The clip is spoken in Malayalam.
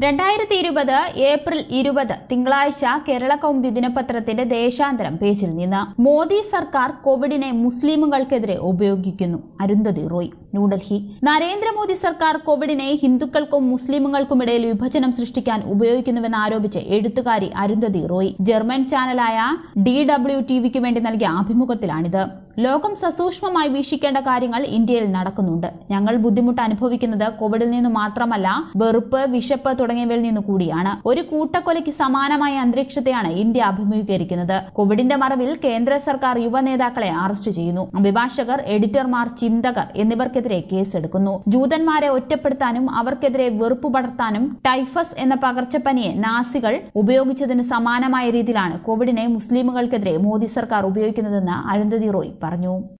രണ്ടായിരത്തി ഇരുപത് ഏപ്രിൽ ഇരുപത് തിങ്കളാഴ്ച കേരള കൗമുദി ദിനപത്രത്തിന്റെ ദേശാന്തരം പേജിൽ നിന്ന് മോദി സർക്കാർ കോവിഡിനെ മുസ്ലിമുകൾക്കെതിരെ ഉപയോഗിക്കുന്നു അരുന്ധതി റോയ് ന്യൂഡൽഹി നരേന്ദ്രമോദി സർക്കാർ കോവിഡിനെ ഹിന്ദുക്കൾക്കും മുസ്ലിമുകൾക്കുമിടയിൽ വിഭജനം സൃഷ്ടിക്കാൻ ഉപയോഗിക്കുന്നുവെന്ന് ആരോപിച്ച് എഴുത്തുകാരി അരുന്ധതി റോയ് ജർമ്മൻ ചാനലായ ഡി ഡബ്ല്യു ടിവിക്ക് വേണ്ടി നൽകിയ അഭിമുഖത്തിലാണിത് ലോകം സസൂക്ഷ്മമായി വീക്ഷിക്കേണ്ട കാര്യങ്ങൾ ഇന്ത്യയിൽ നടക്കുന്നുണ്ട് ഞങ്ങൾ ബുദ്ധിമുട്ട് അനുഭവിക്കുന്നത് കോവിഡിൽ നിന്ന് മാത്രമല്ല വെറുപ്പ് വിശപ്പ് തുടങ്ങിയവയിൽ നിന്ന് കൂടിയാണ് ഒരു കൂട്ടക്കൊലയ്ക്ക് സമാനമായ അന്തരീക്ഷത്തെയാണ് ഇന്ത്യ അഭിമുഖീകരിക്കുന്നത് കോവിഡിന്റെ മറവിൽ കേന്ദ്ര സർക്കാർ യുവ നേതാക്കളെ അറസ്റ്റ് ചെയ്യുന്നു അഭിഭാഷകർ എഡിറ്റർമാർ ചിന്തകർ എന്നിവർക്കെതിരെ കേസെടുക്കുന്നു ജൂതന്മാരെ ഒറ്റപ്പെടുത്താനും അവർക്കെതിരെ വെറുപ്പ് പടർത്താനും ടൈഫസ് എന്ന പകർച്ചപ്പനിയെ നാസികൾ ഉപയോഗിച്ചതിന് സമാനമായ രീതിയിലാണ് കോവിഡിനെ മുസ്ലിമുകൾക്കെതിരെ മോദി സർക്കാർ ഉപയോഗിക്കുന്നതെന്ന് അരുന്ധതി റോയ് പറഞ്ഞു